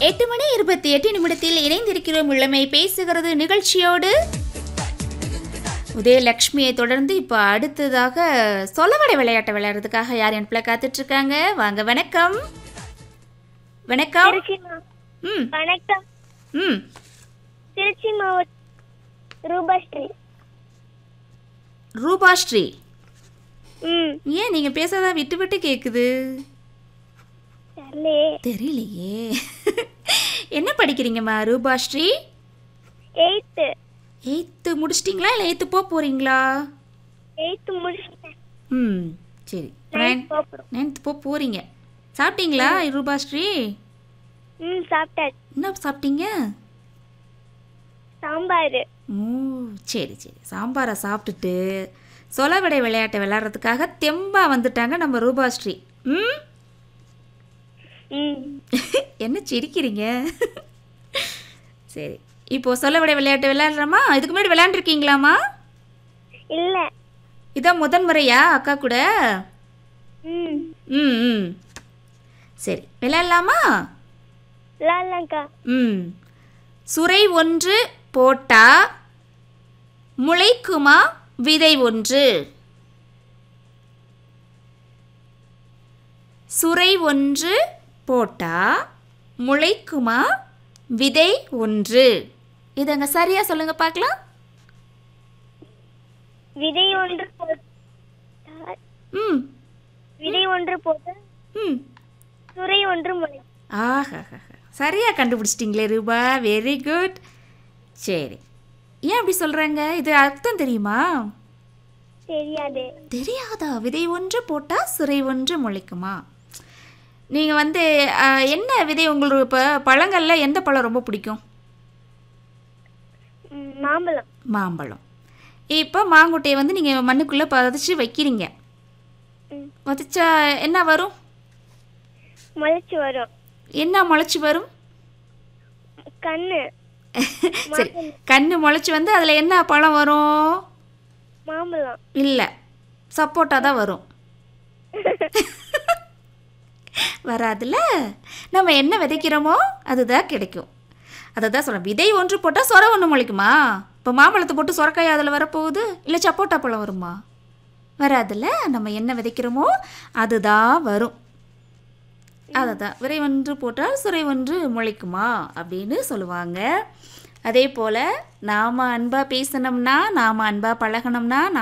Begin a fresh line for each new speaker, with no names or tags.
எட்டு மணி இருபத்தி எட்டு நிமிடத்தில் இணைந்திருக்கிறோம் இளமை பேசுகிறது நிகழ்ச்சியோடு உதயலக்ஷ்மியை தொடர்ந்து இப்போ அடுத்ததாக சொலவடை விளையாட்டை விளையாடுறதுக்காக யார் என் பிள்ளை காத்துட்டு இருக்காங்க வாங்க வணக்கம் வணக்கம்
திருச்சி மா-
ம்
வணக்கம்
ம்
திருச்சி மாவட்டம் ரூபஸ்ரீ
ரூபாஸ்ரீ
ம்
ஏன் நீங்கள் பேசாதா விட்டு விட்டு கேட்குது
தெரியலையே
தெரியலையே என்ன படிக்கிறீங்கம்மா ரூபாஸ்ரீ
எயித்து
எயித்து முடிச்சிட்டிங்களா இல்லை எயித்து போக போகிறீங்களா
எயித்து முடிச்சிட்டேன்
ம் சரி
நைன்த் போகிறோம்
நைன்த்து போக போகிறீங்க சாப்பிட்டீங்களா ரூபாஸ்ரீ
ம் சாப்பிட்டாச்சு
என்ன சாப்பிட்டீங்க
சாம்பார்
ஓ சரி சரி சாம்பாரை சாப்பிட்டுட்டு சொலவடை விளையாட்டை விளையாடுறதுக்காக தெம்பா வந்துட்டாங்க நம்ம ரூபாஸ்ரீ ம்
ம்
என்ன சிரிக்கிறீங்க சரி இப்போ சொலவடை விளையாட்டு விளையாடுறோமா இதுக்கு முன்னாடி விளையாண்டுருக்கீங்களாம்மா
இல்லை
இதான் முதன் முறையா அக்கா கூட
ம்
ம் ம் சரி விளையாடலாமா
விளாட்லாங்க்கா
ம் சுரை ஒன்று போட்டா முளைக்குமா விதை ஒன்று சுரை ஒன்று போட்டா முளைக்குமா விதை ஒன்று இதங்க சரியா சொல்லுங்க பார்க்கலாம்
விதை ஒன்று போட்டால்
ம்
விதை ஒன்று போட்டு
ம்
சுரை ஒன்று முளை
ஆஹா சரியா கண்டுபிடிச்சிட்டிங்களே ரூபா வெரி குட் சரி ஏன் அப்படி சொல்கிறாங்க இது அர்த்தம் தெரியுமா
தெரியாது
தெரியாதா விதை ஒன்று போட்டால் சுரை ஒன்று முளைக்குமா நீங்கள் வந்து ஆ, என்ன விதை உங்களுக்கு இப்போ பழங்களில் எந்த பழம் ரொம்ப பிடிக்கும்
ம், மாம்பழம்
மாம்பழம் இப்போ மாங்குட்டையை வந்து நீங்கள் மண்ணுக்குள்ளே பதிச்சு வைக்கிறீங்க
ம்
வதிச்சா என்ன வரும்
முளைச்சி வரும்
என்ன முளைச்சி வரும்
கண்ணு
சரி கண்ணு முளைச்சி வந்து அதில் என்ன பழம் வரும்
மாம்பழம்
இல்லை சப்போட்டா தான் வரும் வராதுல்ல நம்ம என்ன விதைக்கிறோமோ அதுதான் கிடைக்கும் அதை தான் சொல்கிறேன் விதை ஒன்று போட்டால் சொர ஒன்று முளைக்குமா இப்போ மாம்பழத்தை போட்டு சொரக்காய் அதில் வரப்போகுது இல்லை சப்போட்டா பழம் வருமா வராதுல்ல நம்ம என்ன விதைக்கிறோமோ அதுதான் வரும் அதை தான் விரை ஒன்று போட்டால் சுரை ஒன்று முளைக்குமா அப்படின்னு சொல்லுவாங்க அதே போல் நாம் அன்பாக பேசினோம்னா நாம் அன்பாக பழகணும்னா நம்ம